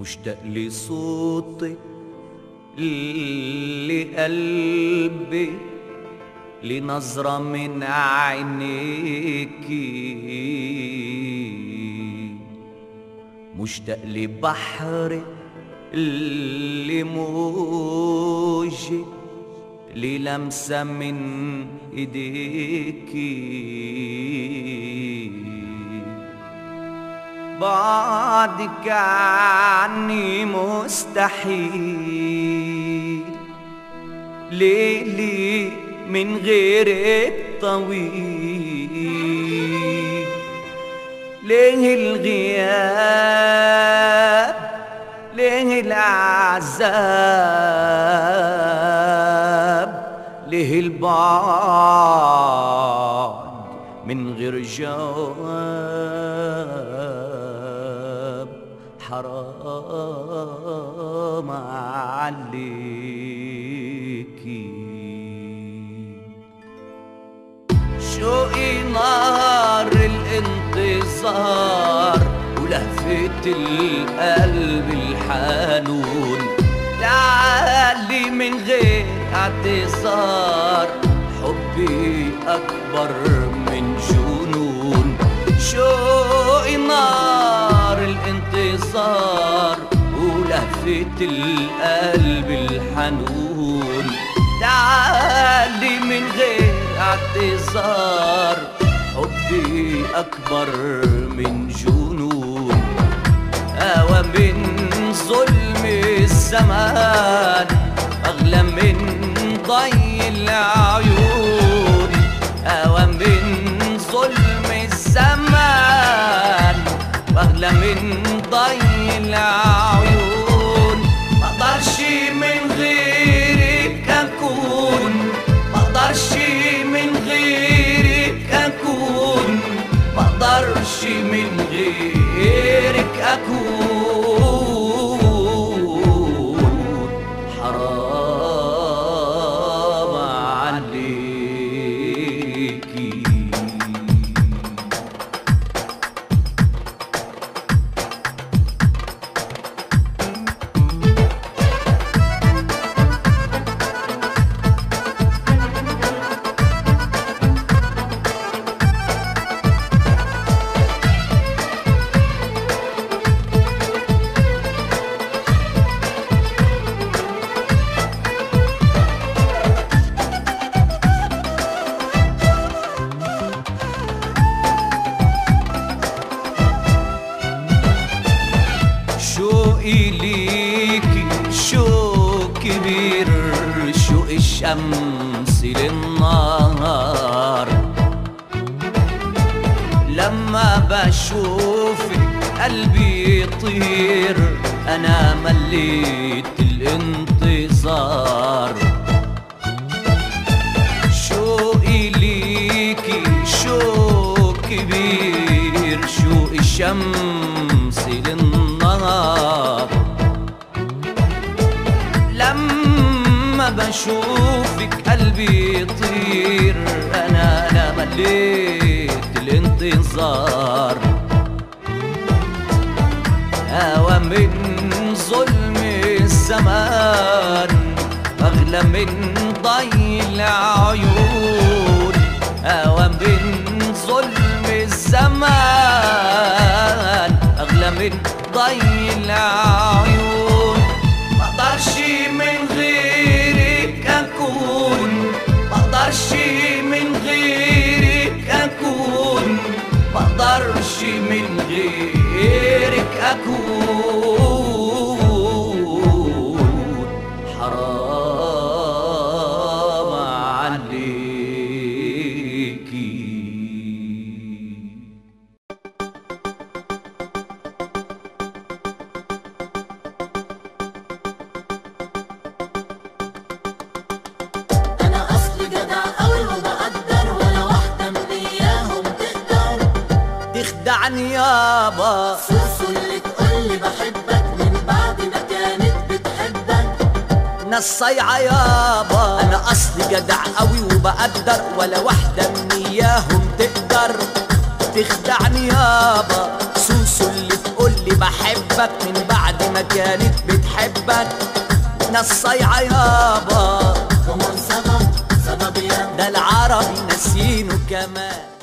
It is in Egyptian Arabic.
مشتاق لصوتك لقلبي لنظرة من عينيكي مشتاق لبحرك لموجك للمسة من ايديكي بعدك عني مستحيل ليلي من غيرك طويل ليه الغياب ليه العذاب ليه البعد من غير جواب حرام عليكي شوقي نار الانتظار ولهفة القلب الحنون تعالي من غير اعتذار حبي أكبر من جنون شوقي نار الانتظار ولهفة القلب الحنون تعالي من غير اعتذار حبي أكبر من جنون أوى من ظلم الزمان أغلى من ضي العيون أوى من ظلم الزمان وأغلى من ضي العيون مقدرش من غيرك أكون مقدرش من غيرك أكون مقدرش من غيرك أكون حرام عليكي شوقي ليكي شوق كبير شوق الشمس للنهار لما بشوفك قلبي يطير انا مليت الانتظار شوقي ليكي شوق كبير شوق الشمس للنهار لما بشوفك قلبي يطير انا انا مليت الانتظار هوى من ظلم الزمان أغلى من ضي العيون هوى من ظلم الزمان أغلى من ضي العيون مقدرش من غيرك أكون مقدرش من غيرك أكون مقدرش من غيرك أكون حرام عليكي انا اصلي جدع قوي وبقدر ولا واحده من اياهم تقدر تخدعني يابا سوسو اللي تقولي بحبك من بعد ما كانت بتحبك نصيعة يابا انا اصلي جدع قوي وبقدر ولا واحدة من اياهم تقدر تخدعني يابا سوسو اللي تقولي بحبك من بعد ما كانت بتحبك ناس صايعة يابا كمان صدى صدى بيان ده العربي ناسينه كمان